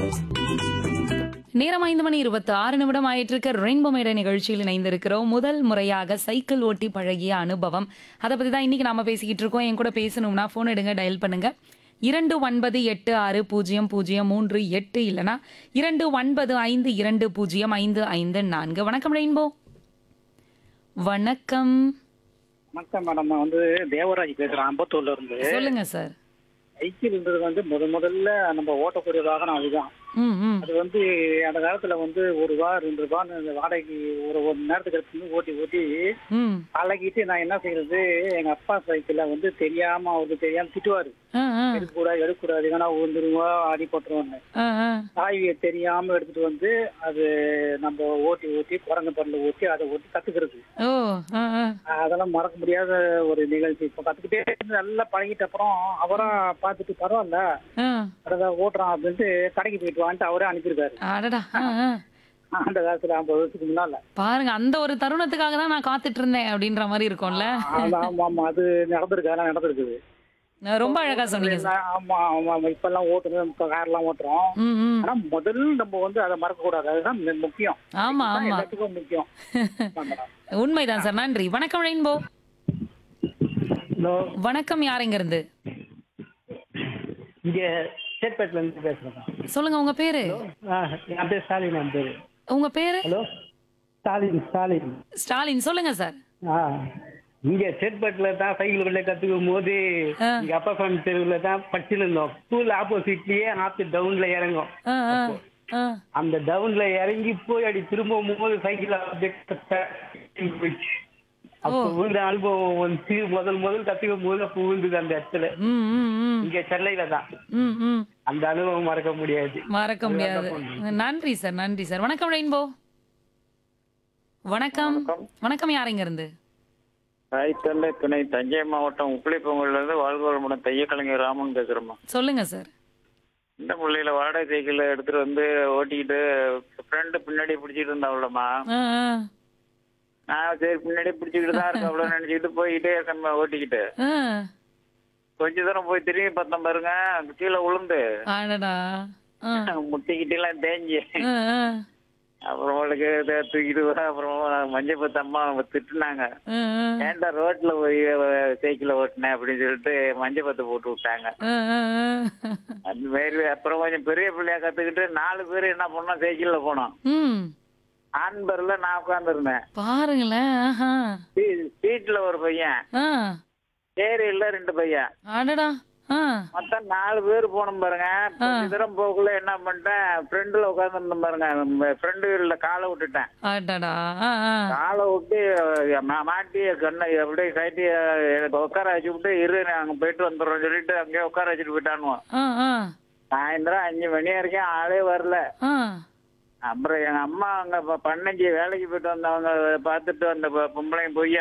நேரம் ஐந்து மணி இருபத்தி ஆறு நிமிடம் ஆயிட்டு இருக்க ரெயின்போ மேடை நிகழ்ச்சியில் இணைந்திருக்கிறோம் முதல் முறையாக சைக்கிள் ஓட்டி பழகிய அனுபவம் அதை பத்தி தான் இன்னைக்கு நாம பேசிக்கிட்டு இருக்கோம் என் கூட பேசணும்னா போன் எடுங்க டயல் பண்ணுங்க இரண்டு ஒன்பது எட்டு ஆறு பூஜ்ஜியம் பூஜ்ஜியம் மூன்று எட்டு இல்லனா இரண்டு ஒன்பது ஐந்து இரண்டு பூஜ்ஜியம் ஐந்து ஐந்து நான்கு வணக்கம் ரெயின்போ வணக்கம் வணக்கம் மேடம் நான் வந்து தேவராஜ் பேசுறேன் அம்பத்தூர்ல இருந்து சொல்லுங்க சார் சைக்கிள்ன்றது வந்து முத முதல்ல நம்ம ஓட்டக்கூடிய வாகனம் அதுதான் ம் ம் அது வந்து அந்த காலத்துல வந்து ஒரு ரூபா ரெண்டு ரூபான்னு அந்த வாடகைக்கு ஒரு ஒரு மணி நேரத்துக்கு எடுத்து ஓட்டி ஓட்டி ம் பழகிட்டு நான் என்ன செய்யறது எங்க அப்பா சைக்கிள வந்து தெரியாம அவருக்கு தெரியாம திட்டுவாரு ஆ ஆ எடுக்கக்கூடாது எடுக்கக்கூடாது ஏன்னா விழுந்துருவோம் அடிபட்டுருவோன்னு ஆ ஆ சாவியை தெரியாம எடுத்துட்டு வந்து அது நம்ம ஓட்டி ஓட்டி குரங்கு பரல ஓட்டி அதை ஓட்டி கத்துக்கிறது ஓ ஆ ஆ அதெல்லாம் மறக்க முடியாத ஒரு நிகழ்ச்சி இப்போ கத்துக்கிட்டே இருந்து நல்லா பழகிட்ட அப்புறம் அவரா பார்த்துட்டு பரவாயில்ல ஆ அதான் ஓட்டுறான் அப்படின்ட்டு கடைக்கு போயிட்டு வான்ட்டு அவரே அனுப்பியிருக்காரு அடடா ஆ ஆ அந்த காலத்துல ஐம்பது வருஷத்துக்கு முன்னால பாருங்க அந்த ஒரு தருணத்துக்காக தான் நான் காத்துட்டு இருந்தேன் அப்படின்ற மாதிரி இருக்கும்ல ஆமா ஆமா ஆமா அது நடந்திருக்கு அதெல்லாம் நடந்திருக்குது நான் ரொம்ப அழகா சொன்னீங்க சார் எல்லாம் ஆமா ஆமா ஆமா இப்ப எல்லாம் ஓட்டுறது இப்ப கார்லாம் ஓட்டுறோம் ம் ம் ஆனா முதல்ல நம்ம வந்து அதை மறக்க கூடாது அதுதான் மு- முக்கியம் ஆமா அதுதான் ஆமா எல்லாத்துக்கும் முக்கியம் ஆமா மேடம். உண்மைதான் சார் நன்றி வணக்கம் ரெயின்போ ஹலோ வணக்கம் யார் இங்க இருந்து இங்கே சேட்பேட்டில் இருந்து பேசுகிறேன் சொல்லுங்க உங்க பேரு ஆ என் பேர் ஸ்டாலின் என் பேர் உங்க பேரு ஹலோ ஸ்டாலின் ஸ்டாலின் ஸ்டாலின் சொல்லுங்க சார் ஆ இங்கே சேட்பேட்டில் தான் சைக்கிள் கொள்ள கற்றுக்கும் போது ஆ. இங்கே அப்பா சாமி தெருவில் தான் படிச்சுன்னு இருந்தோம் ஸ்கூல் ஆப்போசிட்லேயே ஆற்று டவுனில் இறங்கும் ஆ ஆ ஆ அந்த டவுன்ல இறங்கி போய் அடி திரும்பும் போது சைக்கிள் போயிடுச்சு அப்போ விழுந்த அனுபவம் வந்து முதல் முதல் கத்துக்கும் போது அப்போ விழுந்தது அந்த இடத்துல ம் ம் ம் இங்க சென்னையில தான் ம் ம் அந்த அனுபவம் மறக்க முடியாது மறக்க முடியாது நன்றி சார் நன்றி சார் வணக்கம் ரெயின்போ வணக்கம் வணக்கம் யார் இங்க இருந்து தாய்த்தந்தை துணை தஞ்சை மாவட்டம் உப்பிலிப்பொங்கல்ல இருந்து வாழ்வளமுடன் தைய கலைஞர் ராமன் பேசுறேம்மா சொல்லுங்க சார் இந்த முள்ளையில வாடகை சைக்கிள் எடுத்துட்டு வந்து ஓட்டிக்கிட்டு ஃப்ரெண்டு பின்னாடி பிடிச்சிட்டு இருந்தாவுலம்மா ஆ ஆ நான் சரி பின்னாடி பிடிச்சிக்கிட்டு தான் இருக்கேன் அவ்வளோ நினைச்சிக்கிட்டு போய்கிட்டே இருக்கேன் ஓட்டிக்கிட்டு ஆ கொஞ்ச தூரம் போய் திரும்பி பார்த்தேன் பாருங்க கீழே விழுந்து அடடா ஆ முட்டிக்கிட்டு எல்லாம் தேஞ்சு ஆ ஆ அப்புறமேலுக்கு இதை தூக்கிட்டு வர அப்புறமா மஞ்சள் பத்து அம்மா திட்டுனாங்க ஆ ஆ ஏன்டா ரோட்ல போய் சைக்கிளை ஓட்டினேன் அப்படின்னு சொல்லிட்டு மஞ்சள் பத்து போட்டு விட்டாங்க ஆ, ஆ, ஆ. அந்த மாதிரி அப்புறம் கொஞ்சம் பெரிய பிள்ளையா கத்துக்கிட்டு நாலு பேர் என்ன பண்ணோம் சைக்கிள்ல போனோம் ம் ஆண்பர்ல நான் உட்காந்துருந்தேன் பாருங்களேன் ஆஹா. சீட்ல ஒரு பையன் ஆ சேரியில ரெண்டு பையன் அடடா ஆ மொத்தம் நாலு பேர் போனோம் பாருங்க கொஞ்ச தூரம் போக்குள்ள என்ன பண்ணிட்டேன் ஃப்ரெண்டுல உட்காந்துருந்தேன் பாருங்க ஃப்ரெண்டு வீட்டுல காலை விட்டுட்டேன் அடடா ஆ ஆ காலை விட்டு மா- மாட்டி கண்ணை அப்படியே கட்டி எனக்கு உட்கார வச்சு விட்டு இரு நாங்க போயிட்டு வந்துடுறோம் சொல்லிட்டு அங்கேயே உட்கார வச்சுட்டு போயிட்டானுவோம் ஆ ஆ சாயந்தரம் அஞ்சு மணி வரைக்கும் ஆளே வரல ஆ அப்புறம் எங்க அம்மா அங்க ப- பண்ணைக்கு வேலைக்கு போயிட்டு வந்தவங்க பார்த்துட்டு அந்த பொ- பொம்பளைங்க போய்